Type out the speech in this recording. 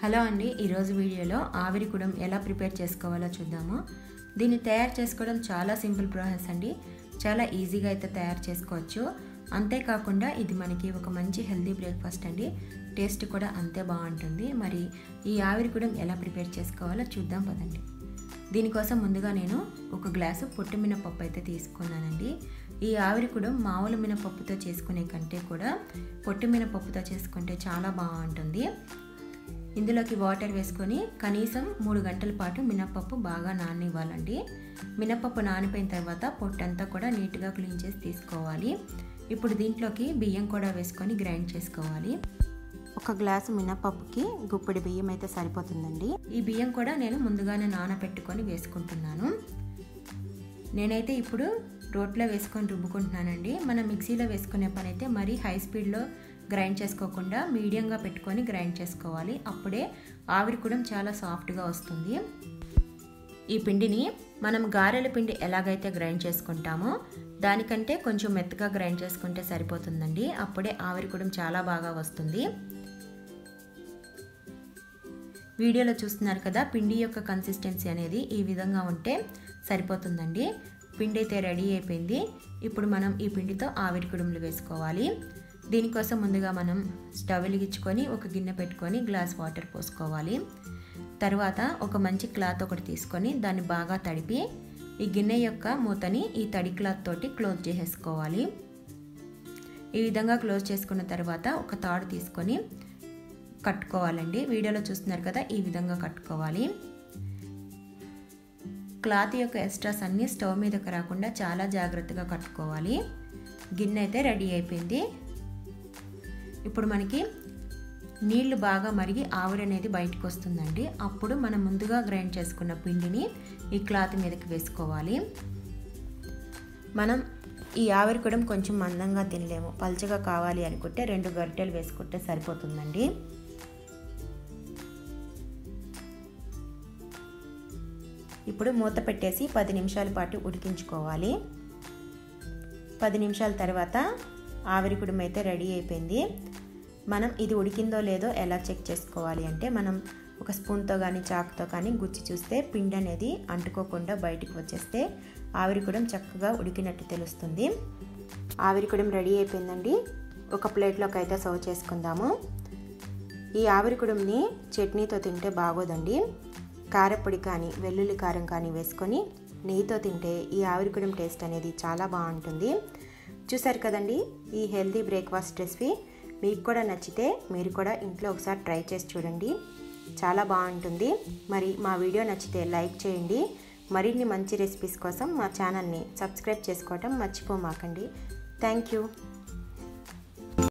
hello అండి ఈరోజు వీడియోలో ఆవిరి కుడం ఎలా ప్రిపేర్ చేసుకోవాలో చూద్దాము దీన్ని తయారు చేసుకోవడం చాలా సింపుల్ ప్రాసెస్ అండి చాలా ఈజీగా అయితే తయారు చేసుకోవచ్చు అంతేకాకుండా ఇది మనకి ఒక మంచి హెల్దీ బ్రేక్ఫాస్ట్ అండి టేస్ట్ కూడా అంతే బాగుంటుంది మరి ఈ ఆవిరి కుడం ఎలా ప్రిపేర్ చేసుకోవాలో చూద్దాం పదండి దీనికోసం ముందుగా నేను ఒక గ్లాసు పొట్టు మినపప్పు అయితే తీసుకున్నానండి ఈ ఆవిరి కూడా మామూలు మినపప్పుతో చేసుకునే కంటే కూడా పొట్టు మినపప్పుతో చేసుకుంటే చాలా బాగుంటుంది ఇందులోకి వాటర్ వేసుకొని కనీసం మూడు గంటల పాటు మినపప్పు బాగా నాననివ్వాలండి మినపప్పు నానిపోయిన తర్వాత పొట్టంతా కూడా నీట్గా క్లీన్ చేసి తీసుకోవాలి ఇప్పుడు దీంట్లోకి బియ్యం కూడా వేసుకొని గ్రైండ్ చేసుకోవాలి ఒక గ్లాసు మినపప్పుకి గుప్పిడి బియ్యం అయితే సరిపోతుందండి ఈ బియ్యం కూడా నేను ముందుగానే నానబెట్టుకొని వేసుకుంటున్నాను నేనైతే ఇప్పుడు రోట్లో వేసుకొని రుబ్బుకుంటున్నానండి మనం మిక్సీలో వేసుకునే పని అయితే మరీ హై స్పీడ్లో గ్రైండ్ చేసుకోకుండా మీడియంగా పెట్టుకొని గ్రైండ్ చేసుకోవాలి అప్పుడే ఆవిరి కూడా చాలా సాఫ్ట్గా వస్తుంది ఈ పిండిని మనం గారెల పిండి ఎలాగైతే గ్రైండ్ చేసుకుంటామో దానికంటే కొంచెం మెత్తగా గ్రైండ్ చేసుకుంటే సరిపోతుందండి అప్పుడే ఆవిరి కూడా చాలా బాగా వస్తుంది వీడియోలో చూస్తున్నారు కదా పిండి యొక్క కన్సిస్టెన్సీ అనేది ఈ విధంగా ఉంటే సరిపోతుందండి పిండి అయితే రెడీ అయిపోయింది ఇప్పుడు మనం ఈ పిండితో ఆవిరి కుడుములు వేసుకోవాలి దీనికోసం ముందుగా మనం స్టవ్ వెలిగించుకొని ఒక గిన్నె పెట్టుకొని గ్లాస్ వాటర్ పోసుకోవాలి తర్వాత ఒక మంచి క్లాత్ ఒకటి తీసుకొని దాన్ని బాగా తడిపి ఈ గిన్నె యొక్క మూతని ఈ తడి క్లాత్ తోటి క్లోజ్ చేసేసుకోవాలి ఈ విధంగా క్లోజ్ చేసుకున్న తర్వాత ఒక తాడు తీసుకొని కట్టుకోవాలండి వీడియోలో చూస్తున్నారు కదా ఈ విధంగా కట్టుకోవాలి క్లాత్ యొక్క ఎక్స్ట్రాస్ అన్నీ స్టవ్ మీదకి రాకుండా చాలా జాగ్రత్తగా కట్టుకోవాలి గిన్నె అయితే రెడీ అయిపోయింది ఇప్పుడు మనకి నీళ్లు బాగా మరిగి ఆవిరి అనేది బయటకు వస్తుందండి అప్పుడు మనం ముందుగా గ్రైండ్ చేసుకున్న పిండిని ఈ క్లాత్ మీదకి వేసుకోవాలి మనం ఈ ఆవిరి కూడా కొంచెం మందంగా తినలేము పల్చగా కావాలి అనుకుంటే రెండు గరిటెలు వేసుకుంటే సరిపోతుందండి ఇప్పుడు మూత పెట్టేసి పది నిమిషాల పాటు ఉడికించుకోవాలి పది నిమిషాల తర్వాత ఆవిరి కుడుమ అయితే రెడీ అయిపోయింది మనం ఇది ఉడికిందో లేదో ఎలా చెక్ చేసుకోవాలి అంటే మనం ఒక స్పూన్తో కానీ చాకుతో కానీ గుచ్చి చూస్తే పిండి అనేది అంటుకోకుండా బయటికి వచ్చేస్తే ఆవిరి కుడం చక్కగా ఉడికినట్టు తెలుస్తుంది ఆవిరి కుడం రెడీ అయిపోయిందండి ఒక ప్లేట్లోకి అయితే సర్వ్ చేసుకుందాము ఈ ఆవిరి కుడంని చట్నీతో తింటే బాగోదండి కారపొడి కానీ వెల్లుల్లి కారం కానీ వేసుకొని నెయ్యితో తింటే ఈ ఆవిరికుడం టేస్ట్ అనేది చాలా బాగుంటుంది చూసారు కదండి ఈ హెల్తీ బ్రేక్ఫాస్ట్ రెసిపీ మీకు కూడా నచ్చితే మీరు కూడా ఇంట్లో ఒకసారి ట్రై చేసి చూడండి చాలా బాగుంటుంది మరి మా వీడియో నచ్చితే లైక్ చేయండి మరిన్ని మంచి రెసిపీస్ కోసం మా ఛానల్ని సబ్స్క్రైబ్ చేసుకోవటం మర్చిపోమాకండి థ్యాంక్ యూ